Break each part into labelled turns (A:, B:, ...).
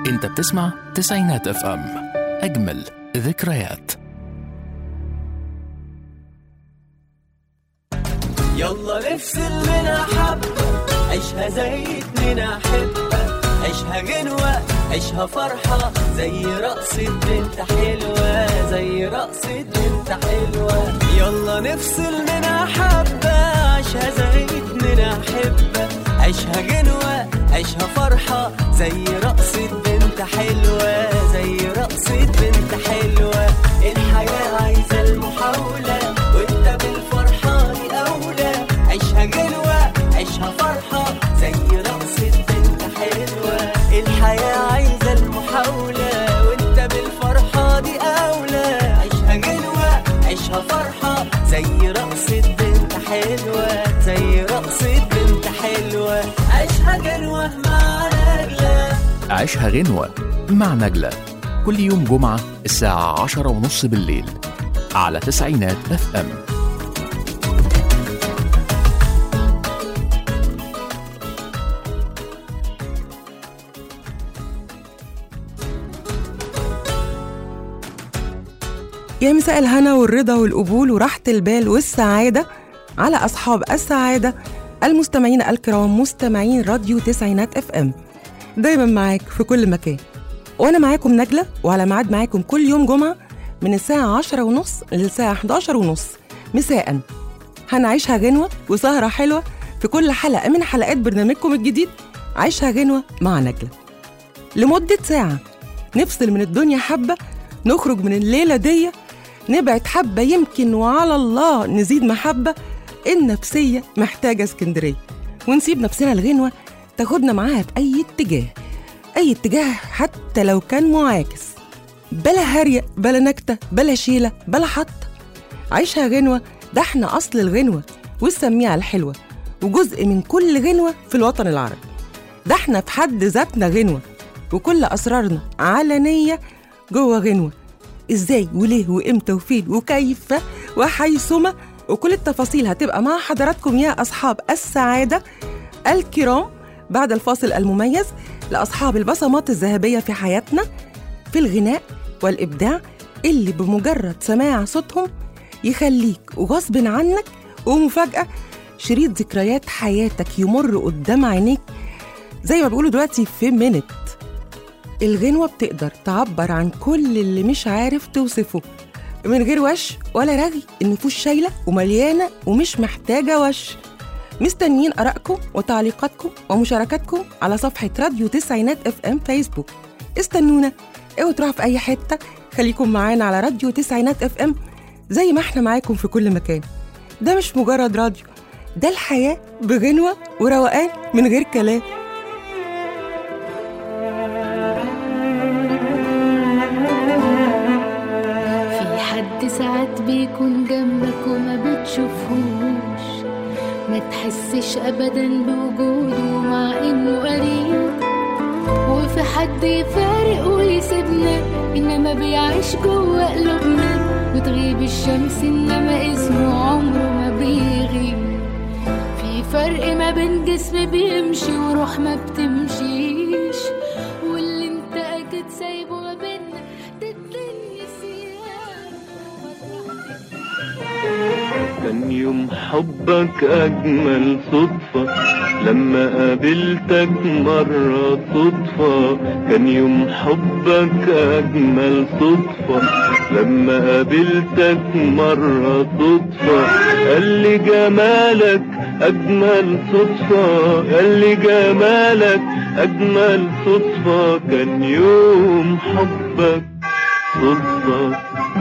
A: انت بتسمع تسعينات اف ام اجمل ذكريات
B: يلا نفصل منها حبة عيشها زي اتنين أحبة عيشها غنوة عيشها فرحة زي رقصة بنت حلوة زي رقصة بنت حلوة يلا نفصل منها حبة عيشها زي اتنين أحبة عيشها غنوة عيشها فرحة زي رقصة بنت حلوة زي رقصة بنت حلوة الحياة عايزة المحاولة وانت بالفرحة دي أولى عيشها غنوة عيشها فرحة زي رقصة بنت حلوة الحياة عايزة المحاولة وانت بالفرحة دي أولى عيشها غنوة عيشها فرحة زي رقصة بنت حلوة زي رقصة بنت حلوة عيشها غنوة مع نجلة
A: عيشها غنوة مع نجلة كل يوم جمعة الساعة عشرة ونص بالليل على تسعينات اف ام
C: يا مساء الهنا والرضا والقبول وراحة البال والسعادة على أصحاب السعادة المستمعين الكرام مستمعين راديو تسعينات اف ام دايما معاك في كل مكان وأنا معاكم نجلة وعلى ميعاد معاكم كل يوم جمعة من الساعة عشرة ونص للساعة 11 ونص مساء هنعيشها غنوة وسهرة حلوة في كل حلقة من حلقات برنامجكم الجديد عيشها غنوة مع نجلة لمدة ساعة نفصل من الدنيا حبة نخرج من الليلة دي نبعد حبة يمكن وعلى الله نزيد محبة النفسية محتاجة اسكندرية ونسيب نفسنا الغنوة تاخدنا معاها في أي اتجاه أي اتجاه حتى لو كان معاكس بلا هرية بلا نكتة بلا شيلة بلا حطة عيشها غنوة ده احنا أصل الغنوة والسميعة الحلوة وجزء من كل غنوة في الوطن العربي ده احنا في حد ذاتنا غنوة وكل أسرارنا علنية جوه غنوة ازاي وليه وامتى وفين وكيف وحيثما وكل التفاصيل هتبقى مع حضراتكم يا أصحاب السعادة الكرام بعد الفاصل المميز لأصحاب البصمات الذهبية في حياتنا في الغناء والإبداع اللي بمجرد سماع صوتهم يخليك غصب عنك ومفاجأة شريط ذكريات حياتك يمر قدام عينيك زي ما بيقولوا دلوقتي في منت الغنوة بتقدر تعبر عن كل اللي مش عارف توصفه من غير وش ولا رغي النفوس شايلة ومليانة ومش محتاجة وش مستنيين آرائكم وتعليقاتكم ومشاركاتكم على صفحة راديو تسعينات اف ام فيسبوك استنونا اوعوا تروحوا في أي حتة خليكم معانا على راديو تسعينات اف ام زي ما احنا معاكم في كل مكان ده مش مجرد راديو ده الحياة بغنوة وروقان من غير كلام
D: في حد ساعات بيكون جنبك وما بتشوفهوش ما تحسش ابدا بوجوده مع انه قريب وفي حد يفارق ويسيبنا انما بيعيش جوه قلوبنا وتغيب الشمس انما اسمه عمره ما بيغيب في فرق ما بين جسم بيمشي وروح ما بتمشيش واللي انت اكيد سايبه ما بينا ده الدنيا سياح
E: كان يوم حبك أجمل صدفة لما قابلتك مرة صدفة كان يوم حبك أجمل صدفة لما قابلتك مرة صدفة قال لي جمالك أجمل صدفة قال لي جمالك أجمل صدفة كان يوم حبك صدفة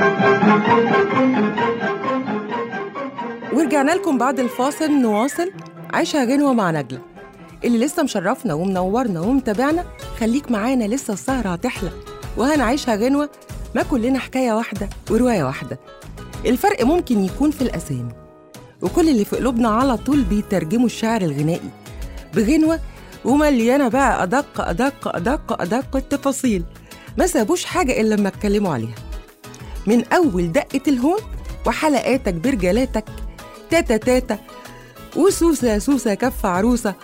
C: ورجعنا لكم بعد الفاصل نواصل عيشها غنوة مع نجلة اللي لسه مشرفنا ومنورنا ومتابعنا خليك معانا لسه السهرة هتحلى وهنعيشها غنوة ما كلنا حكاية واحدة ورواية واحدة الفرق ممكن يكون في الأسامي وكل اللي في قلوبنا على طول بيترجموا الشعر الغنائي بغنوة ومليانة بقى أدق أدق أدق أدق التفاصيل ما سابوش حاجة إلا لما اتكلموا عليها من أول دقة الهون وحلقاتك برجالاتك تاتا تاتا وسوسة سوسة كف عروسة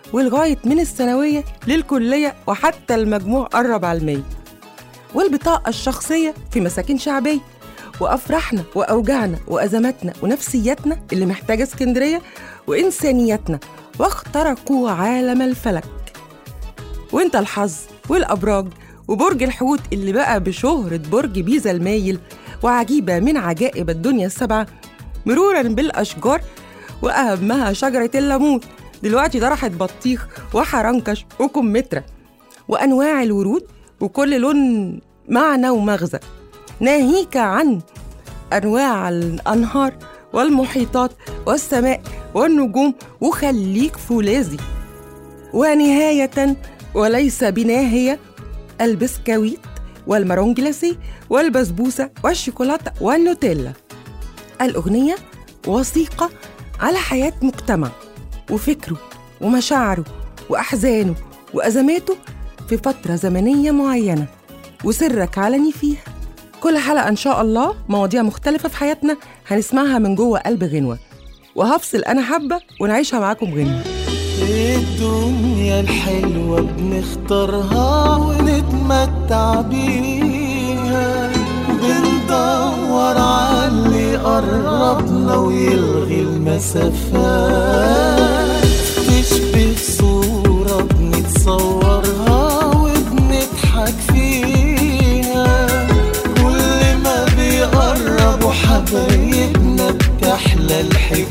C: ولغاية من الثانوية للكلية وحتى المجموع قرب على المية والبطاقة الشخصية في مساكن شعبية وأفراحنا وأوجاعنا وأزماتنا ونفسياتنا اللي محتاجة اسكندرية وإنسانيتنا واخترقوا عالم الفلك وانت الحظ والأبراج وبرج الحوت اللي بقى بشهرة برج بيزا المايل وعجيبة من عجائب الدنيا السبعة مرورا بالأشجار وأهمها شجرة الليمون دلوقتي طرحت بطيخ وحرنكش وكمثرى وأنواع الورود وكل لون معنى ومغزى ناهيك عن أنواع الأنهار والمحيطات والسماء والنجوم وخليك فولاذي ونهاية وليس بناهية البسكويت والمارون جلاسي والبسبوسة والشوكولاتة والنوتيلا الأغنية وثيقة على حياة مجتمع وفكره ومشاعره وأحزانه وأزماته في فترة زمنية معينة وسرك علني فيها كل حلقة إن شاء الله مواضيع مختلفة في حياتنا هنسمعها من جوه قلب غنوة وهفصل أنا حبة ونعيشها معاكم غنوة
B: الدنيا الحلوة بنختارها ونتمتع بيها بندور على اللي قربنا ويلغي المسافات تشبه صورة بنتصورها وبنضحك فيها كل ما بيقربوا حبايبنا بتحلى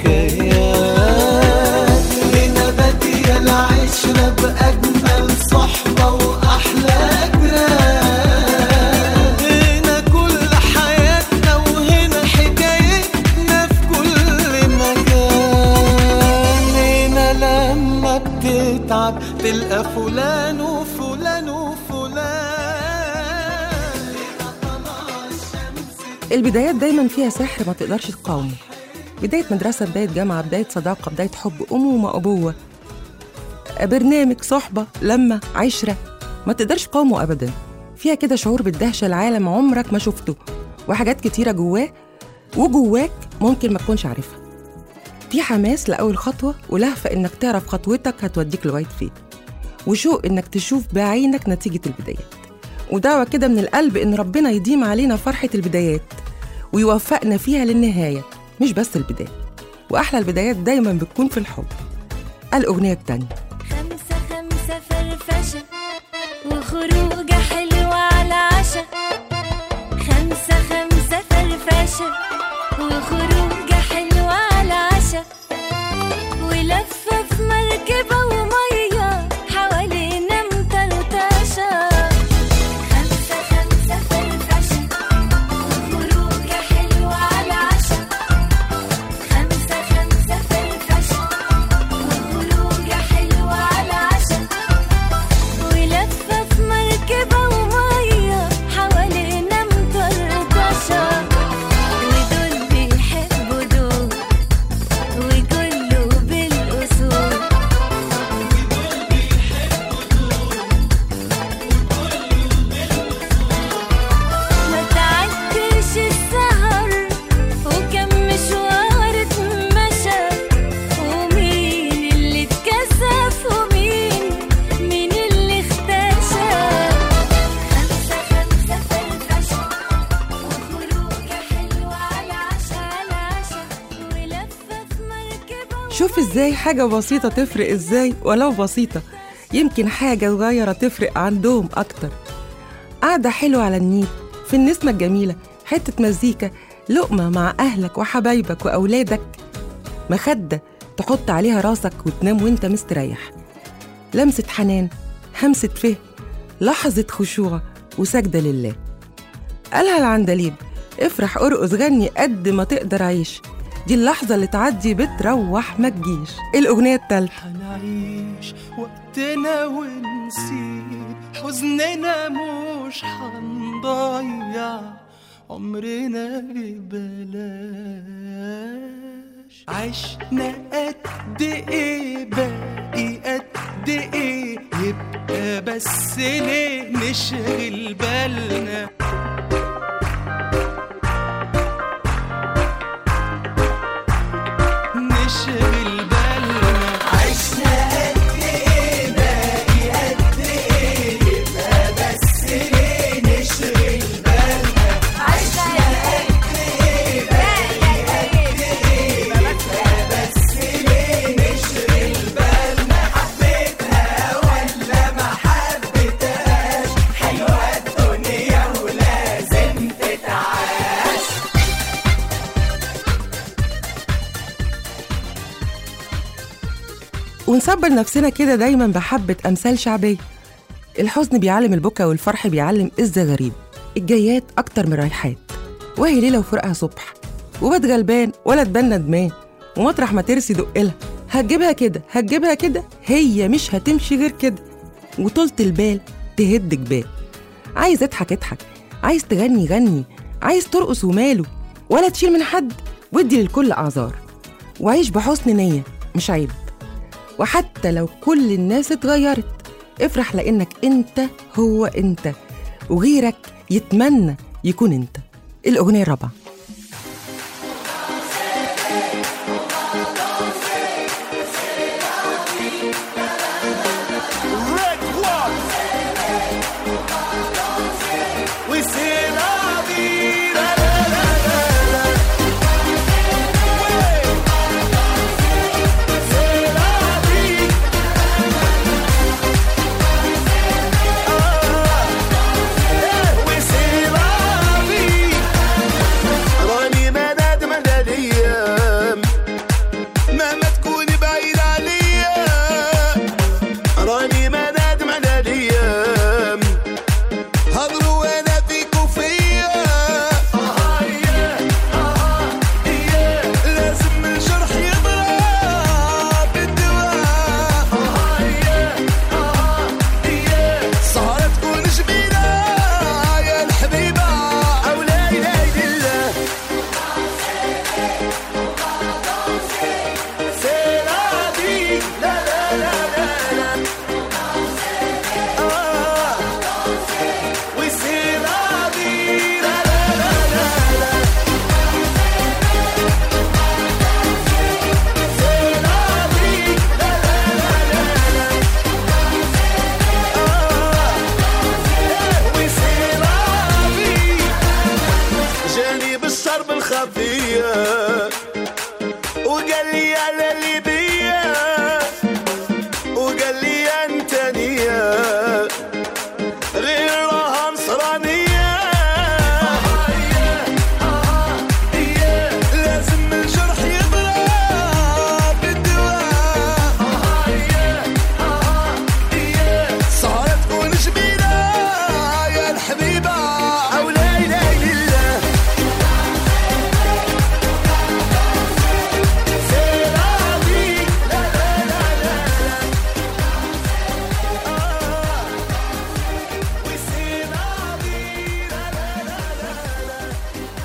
B: الحكايات هنا بادية العشرة بأجمل صحبة وأحلى جيران هنا كل حياتنا وهنا حكايتنا في كل مكان هنا لما بتتعب تلقى فلان وفلان وفلان هنا طلع الشمس
C: البدايات دايما فيها سحر ما تقدرش تقاومه بداية مدرسة بداية جامعة بداية صداقة بداية حب أمومة أبوة برنامج صحبة لما عشرة ما تقدرش تقاومه أبدا فيها كده شعور بالدهشة العالم عمرك ما شفته وحاجات كتيرة جواه وجواك ممكن ما تكونش عارفها في حماس لأول خطوة ولهفة إنك تعرف خطوتك هتوديك لغاية فين وشوق إنك تشوف بعينك نتيجة البدايات ودعوة كده من القلب إن ربنا يديم علينا فرحة البدايات ويوفقنا فيها للنهاية مش بس البداية وأحلى البدايات دايما بتكون في الحب الأغنية التانية
F: خمسة خمسة فرفشة وخروجة حلوة على عشا خمسة خمسة فرفشة وخروجة حلوة على عشا ولفة في مركبة ومية حوالينا مطرطشة خمسة خمسة فرفشة وخروجة حلوة على عشا خمسة خمسة فرفشة وخروجة حلوة على عشا ولفة في مركبة ومية حوالينا مطرطشة ودول بيحبوا دول وكله بالأصول ما تعديش السهر وكم مشوار اتمشى ومين اللي اتكسف ومين مين اللي اختشى خمسة خمسة فرفشة وخروجة حلوة على عشا على عشا ولفة في مركبة
C: شوف ازاي حاجة بسيطة تفرق ازاي ولو بسيطة يمكن حاجة صغيرة تفرق عندهم أكتر قعدة حلوة على النيل في النسمة الجميلة حتة مزيكا لقمة مع أهلك وحبايبك وأولادك مخدة تحط عليها راسك وتنام وانت مستريح لمسة حنان همسة فهم لحظة خشوع وسجدة لله قالها العندليب افرح ارقص غني قد ما تقدر عيش دي اللحظة اللي تعدي بتروح ما تجيش الأغنية التالتة
B: هنعيش وقتنا ونسيب حزننا مش هنضيع عمرنا ببلاش عشنا قد ايه باقي قد ايه يبقى بس ليه نشغل بالنا نشغل بالنا عشنا قد ايه
C: ونصبر نفسنا كده دايما بحبة أمثال شعبية الحزن بيعلم البكا والفرح بيعلم الزغاريد الجيات أكتر من رايحات وهي ليلة وفرقها صبح وبات غلبان ولا تبان ندمان ومطرح ما ترسي دقلها هتجيبها كده هتجيبها كده هي مش هتمشي غير كده وطولة البال تهد جبال عايز اضحك اضحك عايز تغني غني عايز ترقص وماله ولا تشيل من حد وادي للكل اعذار وعيش بحسن نية مش عيب وحتى لو كل الناس اتغيرت افرح لانك انت هو انت وغيرك يتمنى يكون انت الاغنيه الرابعه
G: Red one. We say la vie, la la la la la. Ouais. C'est la vie. Ah. Yeah. We say la vie. راني ما نادم على الايام مهما تكوني بعيد عليا راني ما نادم على الايام هضروا وانا فيك وفيا آه إيه، آه إيه. لازم الجرح يضرب بالدواء آه إيه، آه إيه. سهرة تكون جميلة يا الحبيبة أو لا إله إلا الله C'est la vie, la la la la la. Ah, oui c'est la vie, la la la la la. C'est la vie, la la la la la. Ah, oui c'est la vie. جاني بالشرب الخفيه وقال لي على ليبيا وقال لي انت نية غير راها نصرانية لازم الجرح يضرب بالدواء سهرة تكون جميلة يا الحبيبة أو لا إله إلا الله C'est la vie, la la la la la. Ah, oui c'est la vie, la la la la la.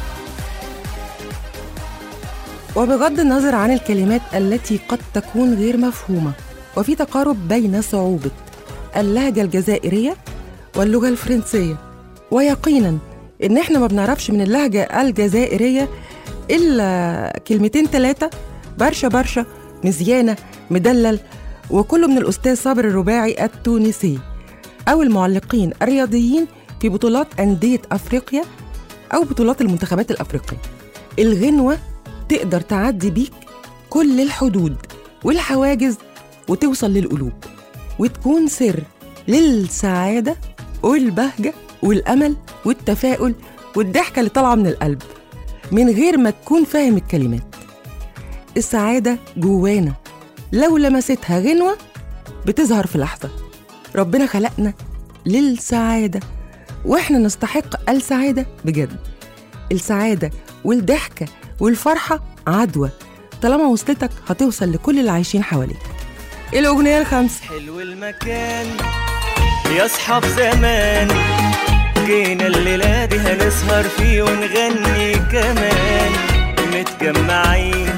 C: وبغض النظر عن الكلمات التي قد تكون غير مفهومة وفي تقارب بين صعوبة اللهجة الجزائرية واللغة الفرنسية ويقينا إن إحنا ما بنعرفش من اللهجة الجزائرية إلا كلمتين ثلاثة برشا برشا مزيانة مدلل وكله من الأستاذ صابر الرباعي التونسي أو المعلقين الرياضيين في بطولات أندية أفريقيا أو بطولات المنتخبات الأفريقية الغنوة تقدر تعدي بيك كل الحدود والحواجز وتوصل للقلوب وتكون سر للسعادة والبهجة والأمل والتفاؤل والضحكة اللي طالعة من القلب من غير ما تكون فاهم الكلمات السعادة جوانا لو لمستها غنوة بتظهر في لحظة ربنا خلقنا للسعادة واحنا نستحق السعادة بجد السعادة والضحكة والفرحة عدوى طالما وصلتك هتوصل لكل اللي عايشين حواليك الأغنية الخامسة
B: حلو المكان يا اصحاب زمان جينا الليلة دي هنسهر فيه ونغني كمان متجمعين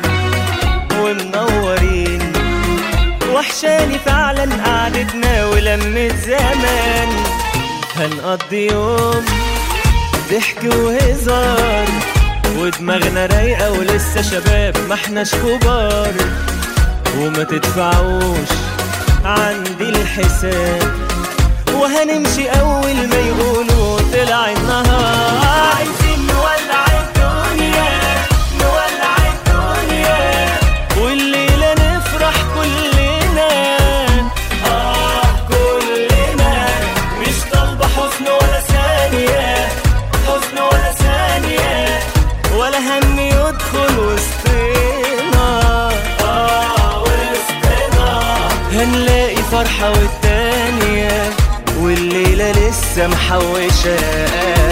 B: ومنورين وحشاني فعلا قعدتنا ولمة زمان هنقضي يوم ضحك وهزار ودماغنا رايقة ولسه شباب ما احناش كبار وما تدفعوش عندي الحساب وهنمشي اول ما يقولوا طلع النهار عايزين نولع الدنيا نولع الدنيا والليلة نفرح كلنا اه كلنا مش طالبة حزن ولا ثانية حزن ولا ثانية ولا هم يدخل وسطنا اه وسطنا هنلم والتانية والليلة لسه محوشة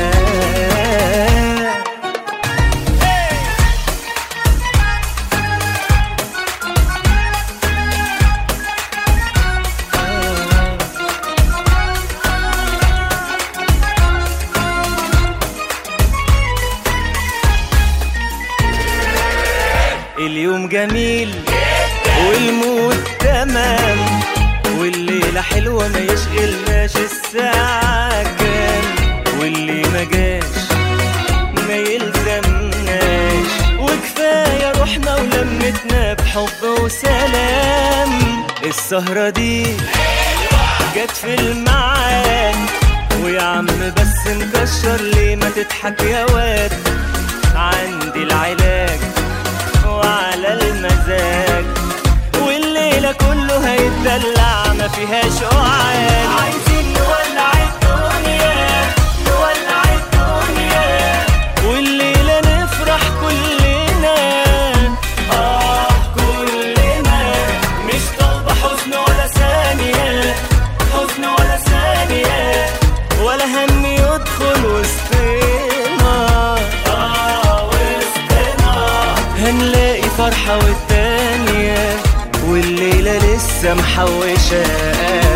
B: اليوم جميل والمود تمام والليلة حلوة ما يشغلناش الساعة كام واللي ما جاش ما يلزمناش وكفاية روحنا ولمتنا بحب وسلام السهرة دي جت في الميعاد ويا عم بس مكشر ليه ما تضحك يا واد عندي العلاج وعلى المزاج والليلة كله هيتدلع ما فيهاش قعاد عايزين نولع الدنيا نولع الدنيا والليلة نفرح كلنا آه كلنا مش طالبة حزن ولا ثانية حزن ولا ثانية ولا هم يدخل وسطنا آه وسطنا هنلاقي فرحة والتانية والليلة لسه محوشة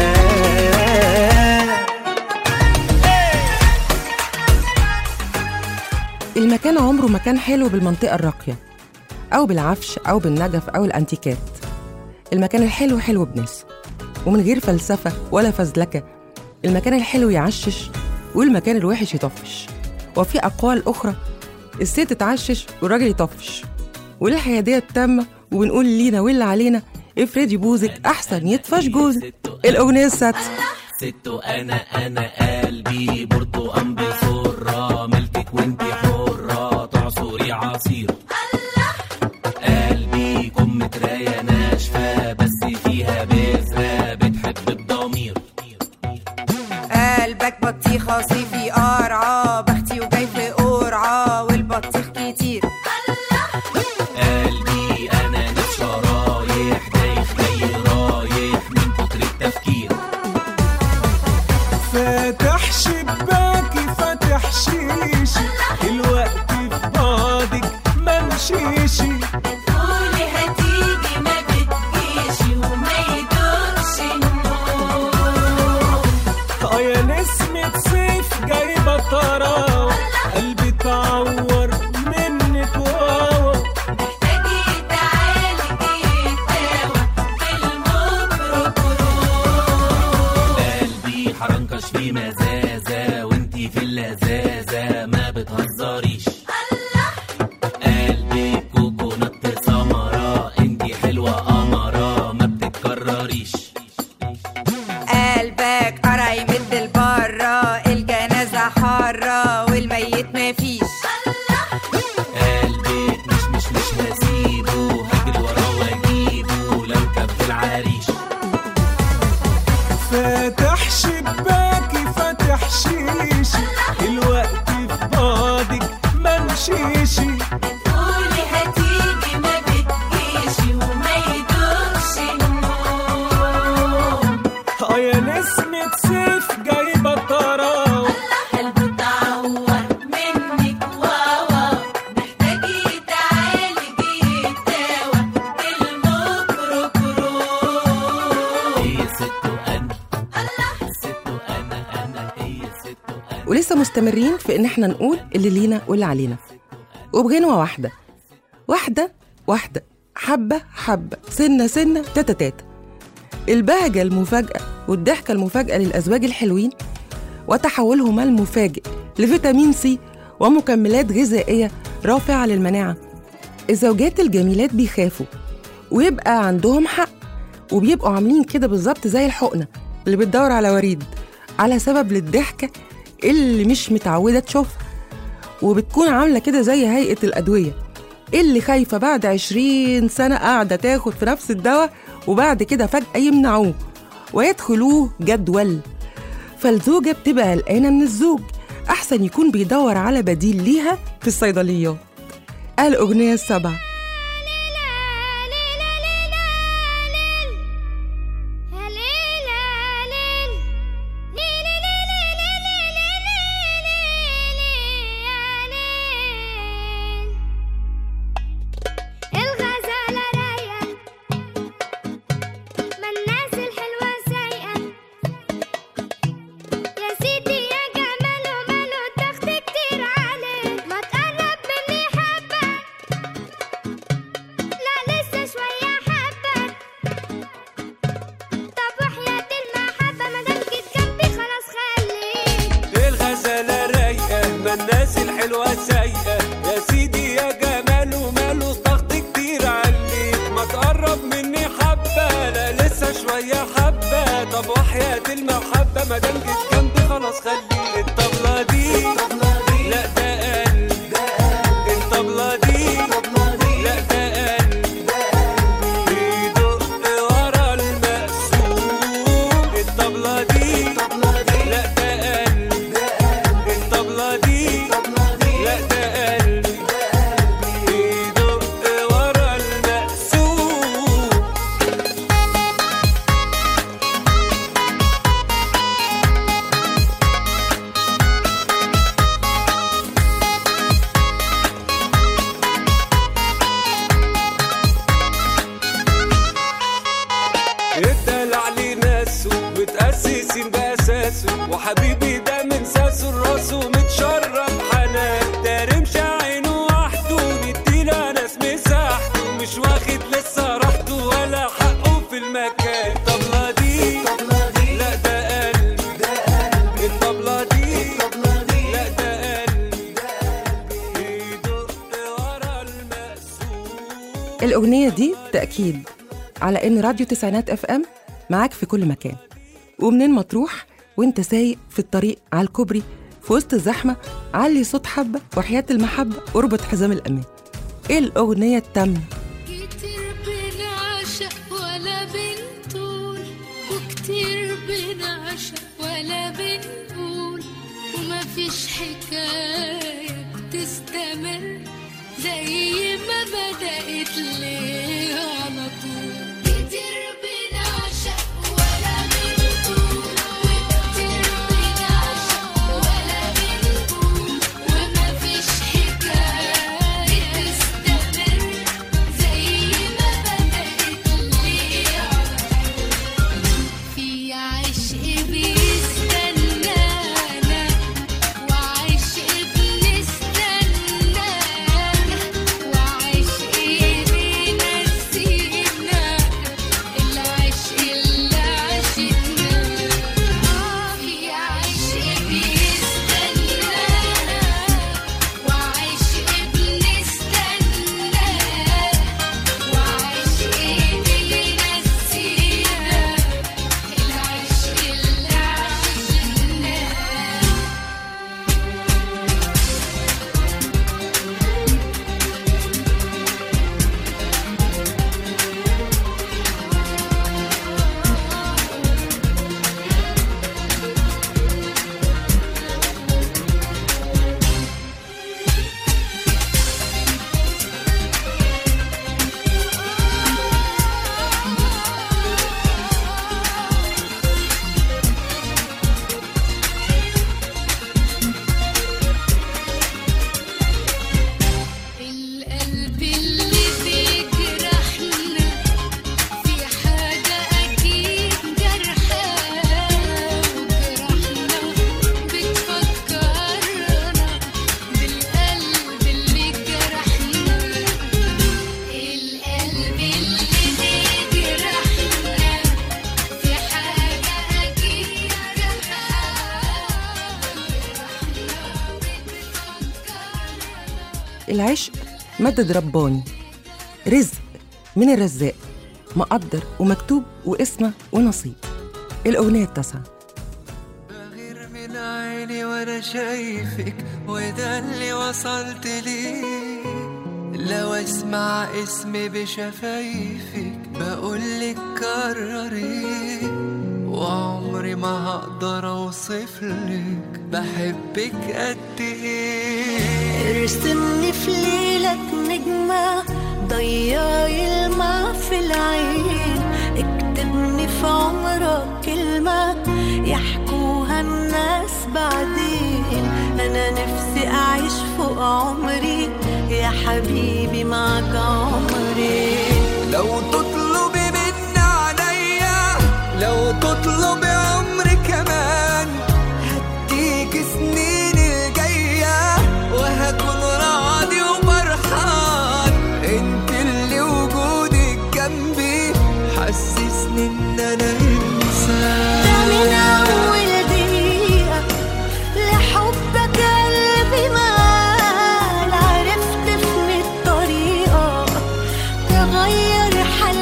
C: المكان عمره ما كان حلو بالمنطقة الراقية أو بالعفش أو بالنجف أو الأنتيكات المكان الحلو حلو بناس ومن غير فلسفة ولا فزلكة المكان الحلو يعشش والمكان الوحش يطفش وفي أقوال أخرى الست تعشش والراجل يطفش والحيادية التامة وبنقول لينا واللي علينا افرضي بوزك أحسن يطفش جوزك الأغنية السادسة
B: ستو انا انا قلبي برتقان بسرة ملكك وانتي حرة تعصري عصير قلبي كم متراية ناشفة بس فيها بذرة بتحب الضمير
H: قلبك بطيخة صيفي قرعة بختي وجاي في قرعة والبطيخ كتير
B: قلبي انا نفسي رايح دايخ جاي رايح من كتر التفكير
I: فاتح شباكي فاتح شيشي الوقت في بعضك ما مشيشي
F: قولي هتيجي ما بتجيش وما يدومش النور
I: اه يا نسمة صيف جايبة طراوة قلبي اتعور منك واوا
F: محتاجي تعالجي يتداوى بالميكروكروم
B: قلبي حرنكش في مزازة وانتي في اللذاذة ما بتهزريش قلبي كوكونات سمرة انتي حلوة قمرة ما بتتكرريش
H: قلبك قرع يمد لبره الجنازة حارة والميت مفيش
B: قلبك مش مش مش هسيبه هجري وراه واجيبه لو كان في العريش
I: فاتح شباكي فاتح شيشي الوقت في بعضك ما مشيشي
F: قولي هتيجي ما بتجيش وما يدومش النوم
I: اه يا نسمة صيف جايبة طراوة
F: قلبه اتعور منك واوا محتاجي تعالجي يتداوى بالميكروكروم
B: هي ست انا ست انا انا هي ست انا
C: ولسه مستمرين في ان احنا نقول اللي لينا واللي علينا وبغنوة واحدة واحدة واحدة حبة حبة سنة سنة تاتا تاتا البهجة المفاجأة والضحكة المفاجأة للأزواج الحلوين وتحولهما المفاجئ لفيتامين سي ومكملات غذائية رافعة للمناعة الزوجات الجميلات بيخافوا ويبقى عندهم حق وبيبقوا عاملين كده بالظبط زي الحقنة اللي بتدور على وريد على سبب للضحكة اللي مش متعودة تشوفها وبتكون عاملة كده زي هيئة الأدوية اللي خايفة بعد عشرين سنة قاعدة تاخد في نفس الدواء وبعد كده فجأة يمنعوه ويدخلوه جدول فالزوجة بتبقى قلقانة من الزوج أحسن يكون بيدور على بديل ليها في الصيدليات الأغنية السبعة
F: يا ليلى
I: وحياة المحبة ما دام جيت جنبي خلاص خلي الطبلة دي لا ده قلب الطبلة دي لا ده قلب بيدق ورا المقسوم الطبلة دي لا ده قلب الطبلة دي لا ده قلب بيدق ورا المقسوم الدلع ليه ناسه متأسسين بأساسه وحبيبي ده من ساسه لراسه متشرب حنان ده رمش عينه وحده نديله ناس مساحته مش واخد لسه راحته ولا حقه في المكان الطبلة دي لا ده قلب الطبلة دي لا ده قلب بيدق ورا المقسوم
C: الأغنية دي تأكيد على إن راديو تسعينات اف ام معاك في كل مكان ومنين ما تروح وانت سايق في الطريق على الكوبري في وسط الزحمة علي صوت حبة وحياة المحبة واربط حزام الأمان إيه الأغنية التامنة
D: كتير بنعشق ولا بنطول وكتير بنعشق ولا بنقول وما فيش حكاية بتستمر زي ما بدأت ليه على طول كتير بنعشق ولا بنطول وكتير بنعشق ولا بنقول وما فيش حكاية بتستمر زي ما بدأت ليه على طول في عشق بيستنانا وعشق بنستنانا وعشق بينسينا العشق اللي عشقنا في عشق بيستنانا وعشق بنستنانا وعشق بينسينا العشق اللي عشقناه القلب اللي بيجرحنا في حاجة أكيد جرحاه وجرحنا بتفكرنا بالقلب اللي جرحنا القلب اللي بيجرحنا في حاجة أكيد جرحاه وجرحنا بتفكرنا
C: العشق مدد رباني رزق من الرزاق مقدر ومكتوب واسمه ونصيب الأغنية التاسعة
J: غير من عيني وانا شايفك وده اللي وصلت ليه لو اسمع اسمي بشفايفك بقولك كرري وعمري ما هقدر اوصفلك بحبك قد ايه
F: ارسمني في ليلك نجمة ضيعي الماء في العين اكتبني في عمرك كلمة يحكوها الناس بعدين أنا نفسي أعيش فوق عمري يا حبيبي معك عمري
J: لو تطلبي مني عليا لو تطلبي عمري كمان هديك سنين الجاية وهكون راضي وفرحان انت اللي وجودك جنبي حسسني ان انا
F: ده من
J: انسان
F: أول دقيقة لحبك قلبي مال عرفت في الطريقة تغير حال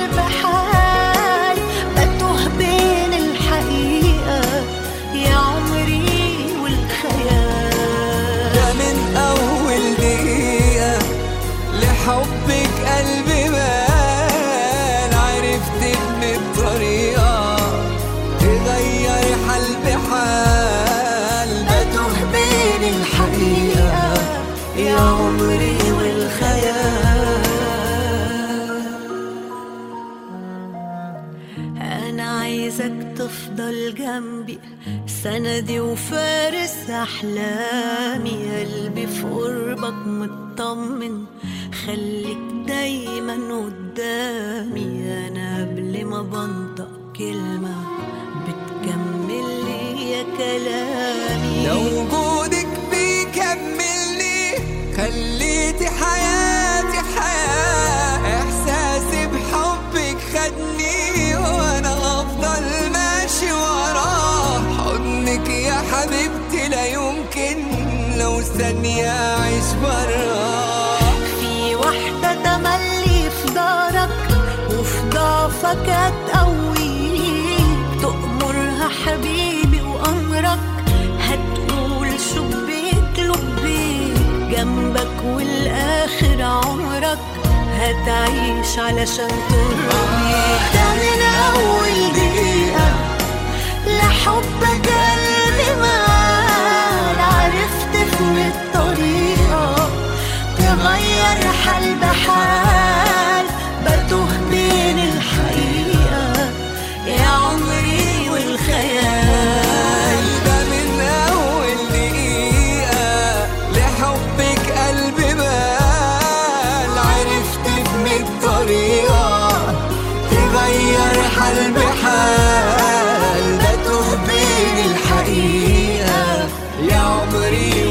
F: قلبي سندي وفارس أحلامي قلبي في قربك مطمن خليك دايما قدامي أنا قبل ما بنطق كلمة بتكمل لي يا كلامي
J: لو وجودك بيكملني خليتي حياتي حياة إحساسي بحبك خدني وأنا أفضل ماشي وراه حضنك يا حبيبتي لا يمكن لو ثانية أعيش براه
F: في واحدة تملي في دارك وفي ضعفك هتقويك تأمرها حبيبي وأمرك هتقول شبيك لبيك جنبك والآخر عمرك هتعيش علشان ترضيك ده من أول دقيقة لحبك قلبي مال عرفت في الطريقة تغير حال بحال بتوه بين الحقيقة يا عمري والخيال
J: ده من أول دقيقة لحبك قلبي بال عرفت بمية طريقة تغير حال بحال بتوه بين الحقيقة يا عمري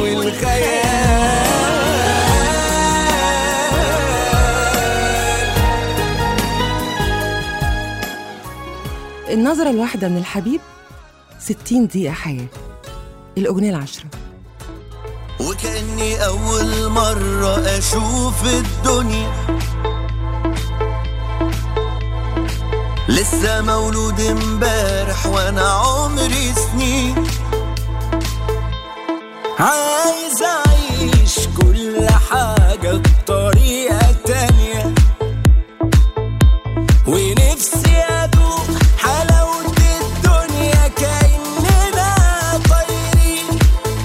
J: والخيال
C: النظرة الواحدة من الحبيب 60 دقيقة حياة الأغنية العشرة
K: وكأني أول مرة أشوف الدنيا لسه مولود امبارح وانا عمري سنين عايز اعيش كل حاجة بطريقة تانية ونفسي ادوق حلاوة الدنيا كأننا طايرين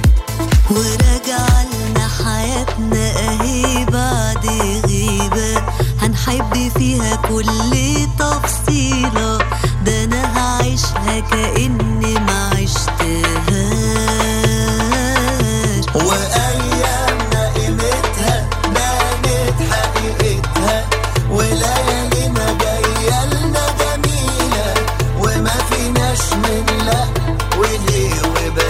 F: وراجع لنا حياتنا اهي بعد غيبة هنحب فيها كل تفصيلة ده انا هعيشها كأني ما عشتهاش
K: وايامنا قيمتها بانت حقيقتها وليالينا جايه لنا جميله وما فيناش من لا وليه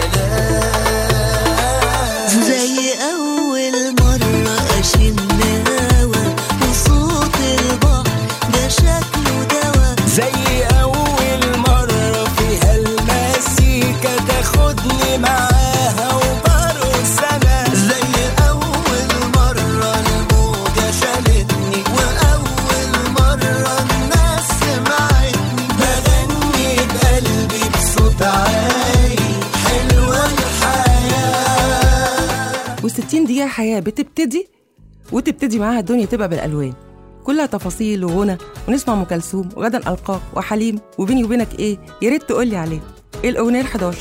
K: وبلاش
F: زي أول مرة أشم هوا وصوت البحر ده شكله دوا
J: زي أول مرة فيها المزيكا تاخدني معاها وبرقص أنا
K: زي أول مرة الموجة شالتني وأول مرة الناس سمعتني
J: بغني بقلبي بصوت عالي
K: حلوة الحياة
C: و60 دقيقة حياة بتبتدي وتبتدي معاها الدنيا تبقى بالألوان كلها تفاصيل وغنى ونسمع أم كلثوم وغدا ألقاك وحليم وبيني وبينك إيه يا ريت تقولي عليه إيه الأغنية ال 11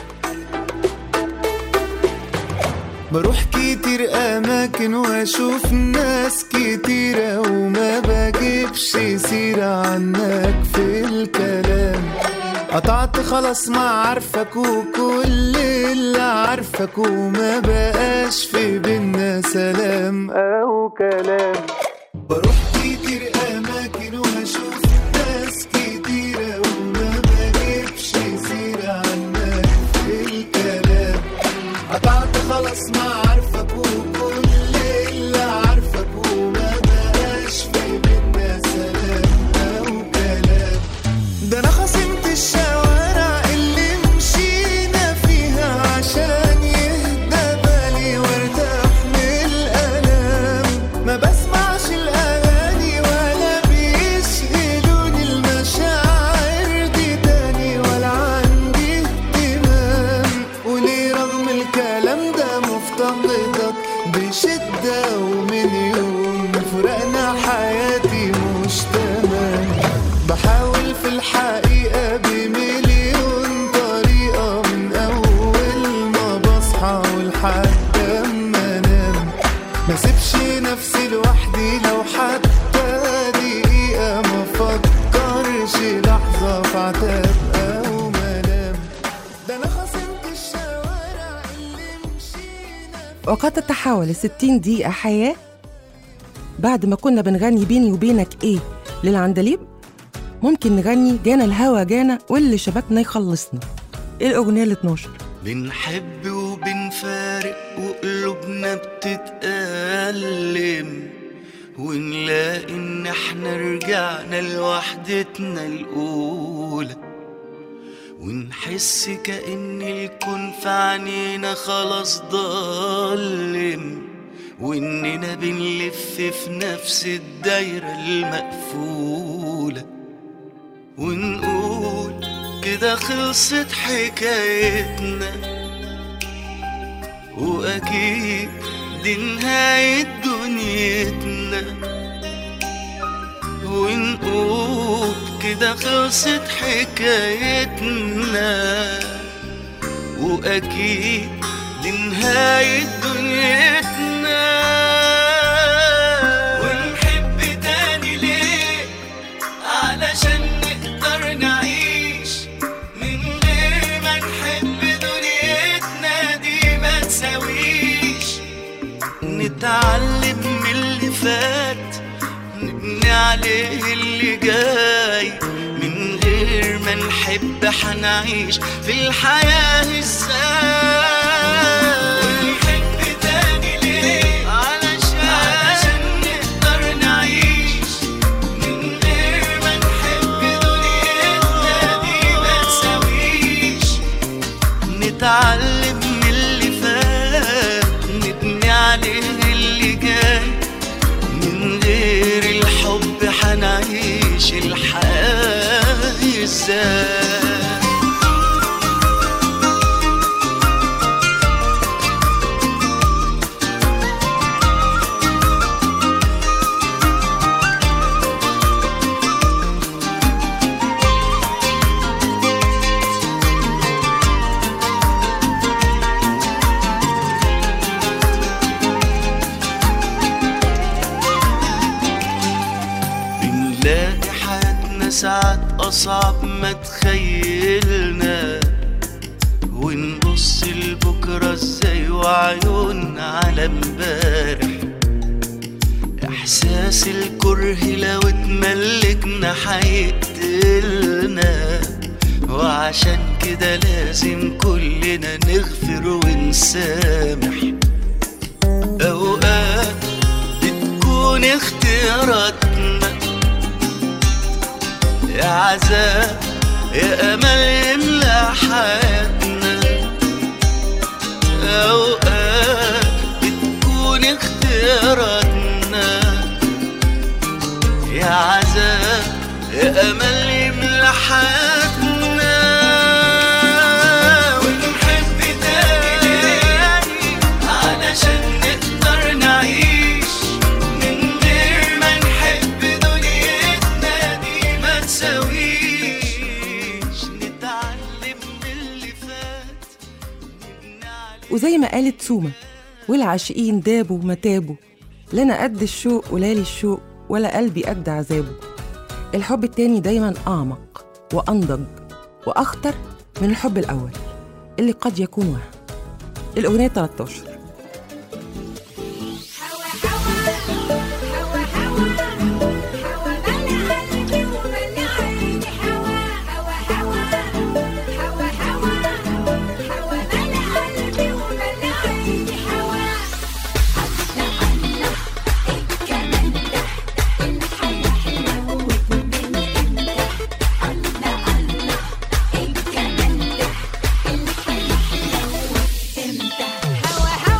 L: بروح كتير أماكن وأشوف ناس كتيرة وما بجيبش سيرة عنك في الكلام قطعت خلاص ما عارفك وكل اللي عارفك وما بقاش في بينا سلام أو كلام بروح كتير أماكن وأشوف ناس كتيرة وما بجيبش سيرة عنك في الكلام قطعت خلاص ما عارفك وكل اللي عارفك وما بقاش في بينا سلام أو كلام ده أنا خصمت الشوارع اللي مشينا فيها عشان يهدى بالي وارتاح من الألام ما بسمعش الأغاني
C: وقد تتحول الستين دقيقة حياة بعد ما كنا بنغني بيني وبينك إيه للعندليب ممكن نغني جانا الهوى جانا واللي شبكنا يخلصنا إيه الأغنية ال 12
K: بنحب وبنفارق وقلوبنا بتتألم ونلاقي ان احنا رجعنا لوحدتنا الأولى ونحس كأن الكون في عينينا خلاص ضلم وإننا بنلف في نفس الدايرة المقفولة ونقول كده خلصت حكايتنا وأكيد دي نهاية دنيتنا ونقول كده خلصت حكايتنا وأكيد دي نهاية دنيتنا ونحب تاني ليه علشان نقدر نعيش من غير ما نحب دنيتنا دي ما تساويش نتعلم من اللي فات نبني عليه اللي جاي من غير ما نحب حنعيش في الحياة ازاي ونحب تاني ليه علشان علشان نقدر نعيش من غير ما نحب دنيتنا دي ما تساويش نتعلم من اللي فات نبني عليه اللي جاي من غير الحب حنعيش الحياة ازاي بنلاقي حياتنا ساعات أصعب ما تخيلنا ونبص لبكرة ازاي وعيوننا على امبارح إحساس الكره لو اتملكنا هيقتلنا وعشان كده لازم كلنا نغفر ونسامح أوقات بتكون اختياراتنا يا عذاب يا أمل يملى حياتنا أوقات بتكون اختياراتنا يا عذاب يا أمل يملى حياتنا ونحب تاني علشان نقدر نعيش من غير ما نحب دنيتنا دي ما تساويش نتعلم من اللي فات
C: وزي ما قالت سومة والعاشقين دابوا ما تابوا لنا قد الشوق ولالي الشوق ولا قلبي قد عذابه الحب التاني دايما أعمق وأنضج وأخطر من الحب الأول اللي قد يكون وهم الأغنية 13
M: هوا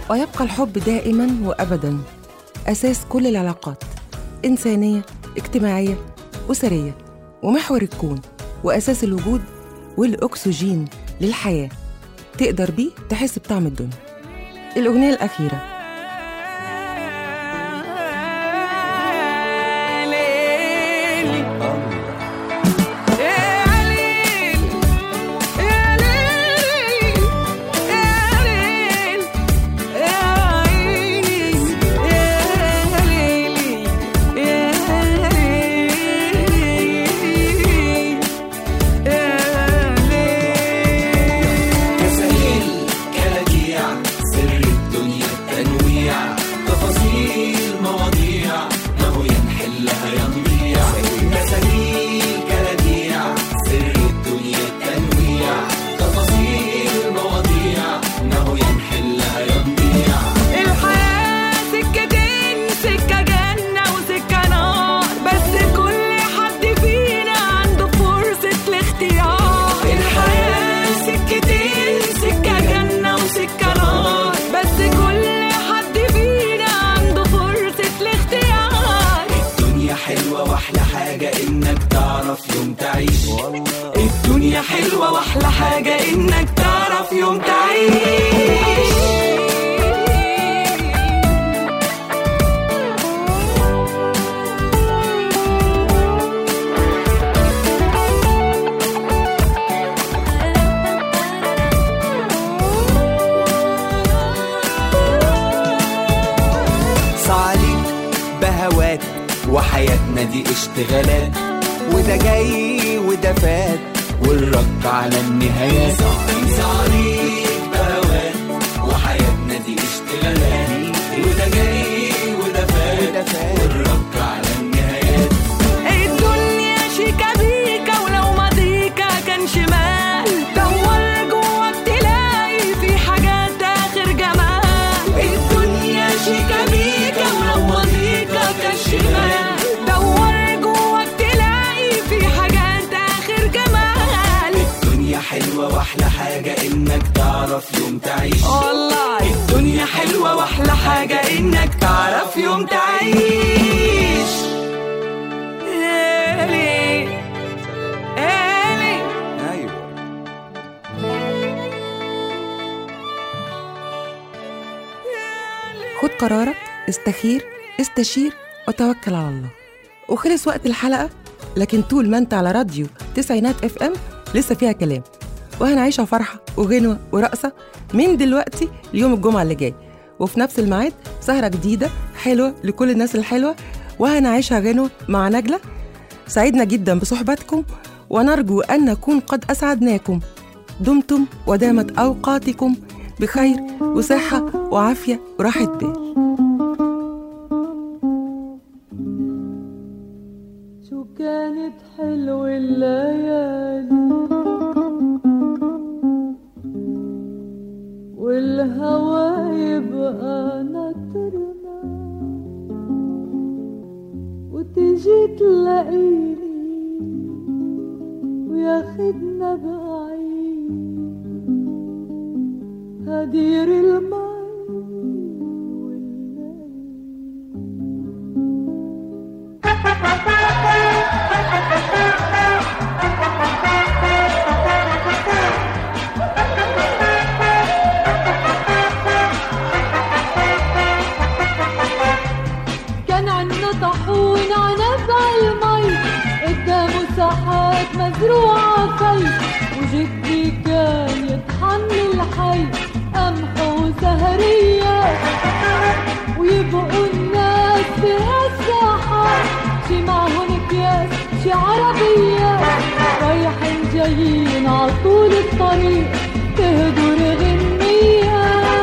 C: ويبقى الحب دائما وأبدا أساس كل العلاقات إنسانية اجتماعية أسرية ومحور الكون وأساس الوجود والأكسجين للحياة تقدر بيه تحس بطعم الدنيا الأغنية الأخيرة
J: كسائل كلاكيع سر الدنيا التنويع تفاصيل مواضيع ما هو ينحلها ينضيع كسائل كلاكيع سر الدنيا التنويع تفاصيل مواضيع ما هو ينحلها ينضيع
B: الحياة سكتين سكة جنة وسكة نار بس كل حد فينا عنده فرصة الاختيار الحياة سكتين سكة جنة وسكة نار بس كل حد فينا عنده فرصة الاختيار
J: الدنيا حلوة واحلى حاجة انك تعرف يوم تعيش
B: الدنيا حلوة واحلى حاجة انك تعرف يوم تعيش
J: صعليك بهوات وحياتنا دي اشتغالات وده جاي وده فات والرد على النهايات صعليك بهوات وحياتنا دي اشتغالات وده جاي وده فات والرد على النهايات
B: الدنيا شيكا بيكا ولو ماضيكا كان شمال دور جواك تلاقي في حاجات اخر جمال الدنيا شيكا بيكا ولو ماضيكا كان شمال دور جواك تلاقي في حاجات اخر جمال
J: الدنيا حلوة واحلى حاجة انك تعرف يوم تعيش
B: والله الدنيا حلوة واحلى حاجة انك تعرف يوم تعيش إلي إلي
J: ايوه
C: خد قرارك استخير استشير وتوكل على الله وخلص وقت الحلقة لكن طول ما انت على راديو تسعينات اف ام لسه فيها كلام وهنعيشها فرحة وغنوة ورقصة من دلوقتي ليوم الجمعة اللي جاي وفي نفس الميعاد سهرة جديدة حلوة لكل الناس الحلوة وهنعيشها غنوة مع نجلة سعدنا جدا بصحبتكم ونرجو أن نكون قد أسعدناكم دمتم ودامت أوقاتكم بخير وصحة وعافية وراحة بال
M: شو كانت حلوة الليالي والهوى يبقى ناطرنا وتجي تلاقيني وياخدنا بعيد هدير المي كان عنا طاحون عنب عالمي قدامه ساحات مزروعة في وجدي كان يطحن الحي قمح وسهرية ويبقوا الناس بهالساحات شي معهن اكياس شي عربية رايحين جايين عطول الطريق تهدر غنية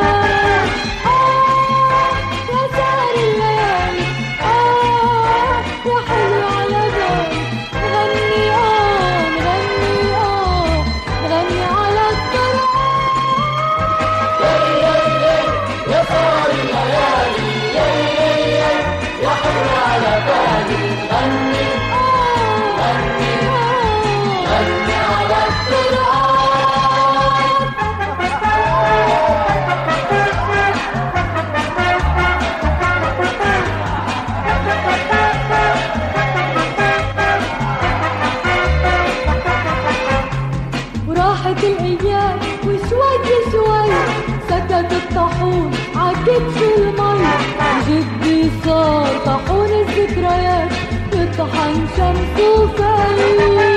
M: آه يا سهر الليالي آه يا حلو على بالي غني آه نغني آه نغني على التراب
J: يا سهر الليالي يا حلو على بالي غني غني غني على التراب
M: طحن شمس وفل